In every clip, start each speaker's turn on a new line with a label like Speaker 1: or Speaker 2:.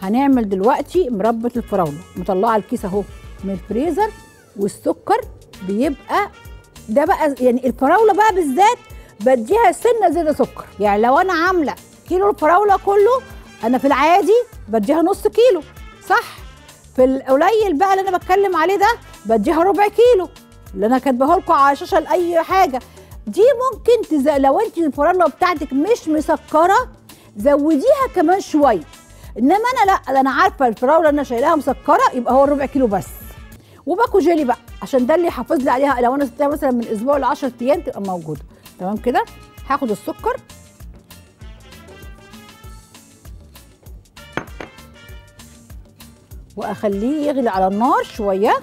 Speaker 1: هنعمل دلوقتي مربى الفراوله مطلعه الكيس اهو من الفريزر والسكر بيبقى ده بقى يعني الفراوله بقى بالذات بديها سنه زياده سكر يعني لو انا عامله كيلو الفراوله كله انا في العادي بديها نص كيلو صح في القليل بقى اللي انا بتكلم عليه ده بديها ربع كيلو اللي انا كاتباه لكم على الشاشه لاي حاجه دي ممكن تز... لو انت الفراوله بتاعتك مش مسكره زوديها كمان شويه انما انا لا انا عارفه الفراوله انا شايلاها مسكره يبقى هو ربع كيلو بس وباكو جيلي بقى عشان ده اللي يحافظ لي عليها لو انا سبتها مثلا من اسبوع ل 10 ايام تبقى موجوده تمام كده هاخد السكر واخليه يغلي على النار شويه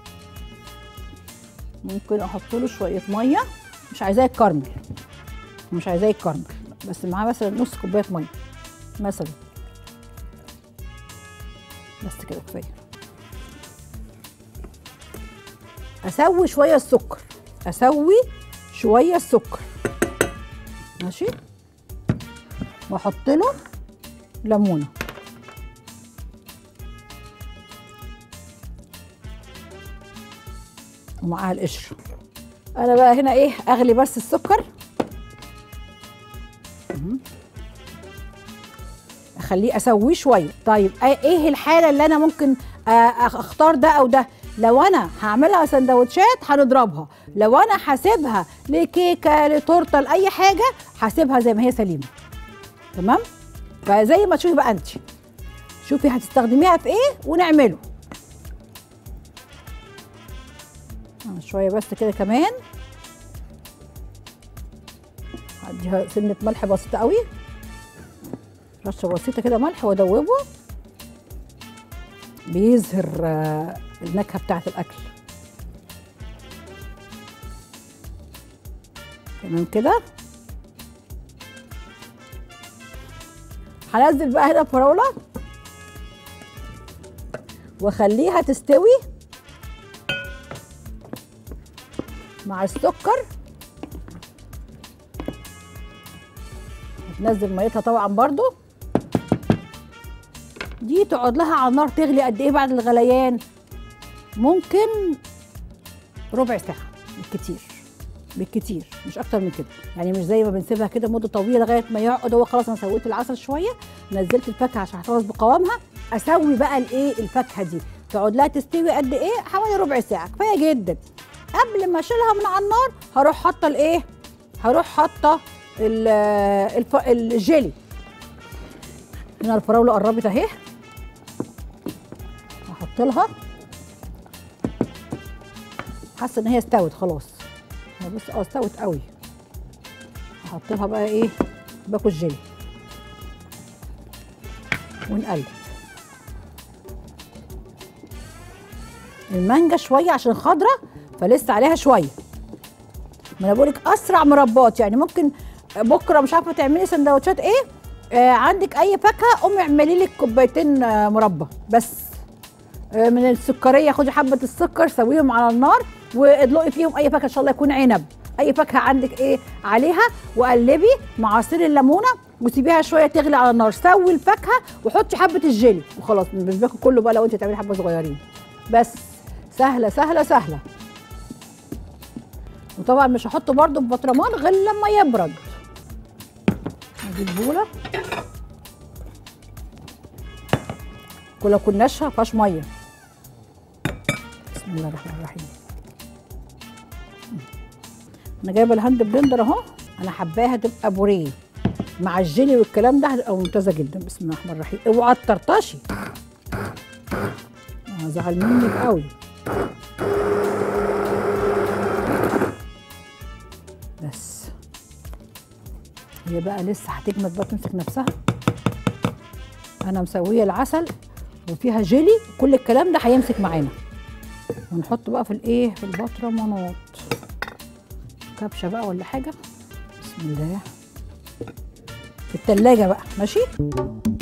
Speaker 1: ممكن احط له شويه ميه مش عايزاه يتكرمل مش عايزاه يتكرمل بس معاه مثلا نص كوبايه ميه مثلا بس كده كفايه اسوي شويه السكر اسوي شويه السكر ماشي واحط له ليمونه ومعاها القشر انا بقى هنا ايه اغلي بس السكر مهم. اخليه اسويه شويه طيب أي- ايه الحاله اللي انا ممكن آه، اختار ده او ده لو انا هعملها سندوتشات هنضربها لو انا هسيبها لكيكه لتورته لاي حاجه هسيبها زي ما هي سليمه تمام فزي ما تشوفي بقى انت شوفي هتستخدميها في ايه ونعمله آه، شويه بس كده كمان هديها سنه ملح بسيطه قوي رشه بسيطه كده ملح وادوبه بيظهر آه، النكهه بتاعه الاكل تمام كده هنزل بقى هنا الفراوله واخليها تستوي مع السكر هتنزل ميتها طبعا برضو دي تقعد لها على النار تغلي قد ايه بعد الغليان ممكن ربع ساعه بالكتير بالكتير مش اكتر من كده يعني مش زي ما بنسيبها كده مده طويله لغايه ما يقعد هو خلاص انا سويت العسل شويه نزلت الفاكهه عشان احتفظ بقوامها اسوي بقى الايه الفاكهه دي تقعد لها تستوي قد ايه حوالي ربع ساعه كفايه جدا قبل ما اشيلها من على النار هروح حاطه الايه هروح حاطه ال- الف... الجيلي هنا الفراوله قربت اهي هحط لها حاسه ان هي استوت خلاص هي بص اه استوت قوي هحط لها بقى ايه باكو الجيلي ونقلب المانجا شويه عشان خضره فلسه عليها شويه ما انا بقولك اسرع مربات يعني ممكن بكره مش عارفه تعملي سندوتشات ايه آه عندك اي فاكهه قومي اعملي لك كوبايتين آه مربى بس آه من السكريه خدي حبه السكر سويهم على النار وادلقي فيهم اي فاكهه ان شاء الله يكون عنب اي فاكهه عندك ايه عليها وقلبي مع عصير الليمونه وسيبيها شويه تغلي على النار سوي الفاكهه وحطي حبه الجيلي وخلاص مش باكل كله بقى لو انت تعملي حبه صغيرين بس سهله سهله سهله وطبعا مش هحطه برده في بطرمان غير لما يبرد نجيب بوله كلها تكون ناشفه ما فيهاش ميه بسم الله الرحمن الرحيم انا جايبه الهاند بلندر اهو انا حباها تبقى بوريه مع الجيلي والكلام ده هتبقى ممتازه جدا بسم الله الرحمن الرحيم اوعى تطرطشي انا زعل منك قوي بس هي بقى لسه هتجمد بقى تمسك نفسها انا مسويه العسل وفيها جيلي كل الكلام ده هيمسك معانا ونحط بقى في الايه في البطرمانات كبشه بقى ولا حاجه بسم الله في التلاجة بقى ماشي